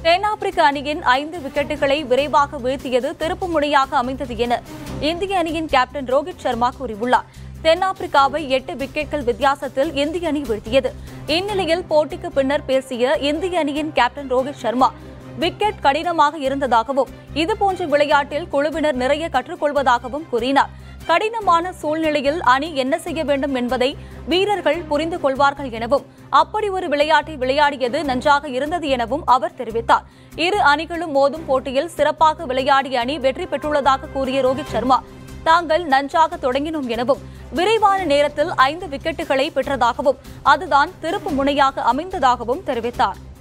தென்னாப்பிரிக்க அணியின் ஐந்து விக்கெட்டுகளை விரைவாக வீழ்த்தியது திருப்பு முனையாக அமைந்தது என இந்திய அணியின் கேப்டன் ரோஹித் சர்மா கூறியுள்ளார் தென்னாப்பிரிக்காவை எட்டு விக்கெட்கள் வித்தியாசத்தில் இந்திய அணி வீழ்த்தியது இந்நிலையில் போட்டிக்கு பின்னர் பேசிய இந்திய அணியின் கேப்டன் ரோஹித் சர்மா விக்கெட் கடினமாக இருந்ததாகவும் இதுபோன்ற விளையாட்டில் குழுவினர் நிறைய கற்றுக்கொள்வதாகவும் கூறினார் கடினமான சூழ்நிலையில் அணி என்ன செய்ய வேண்டும் என்பதை வீரர்கள் புரிந்து கொள்வார்கள் எனவும் அப்படி ஒரு விளையாட்டை விளையாடியது நன்றாக இருந்தது எனவும் அவர் தெரிவித்தார் இரு அணிகளும் மோதும் போட்டியில் சிறப்பாக விளையாடிய அணி வெற்றி பெற்றுள்ளதாக கூறிய ரோஹித் சர்மா தாங்கள் நன்றாக தொடங்கினோம் எனவும் விரைவான நேரத்தில் ஐந்து விக்கெட்டுகளை பெற்றதாகவும் அதுதான் திருப்பு முனையாக அமைந்ததாகவும் தெரிவித்தார்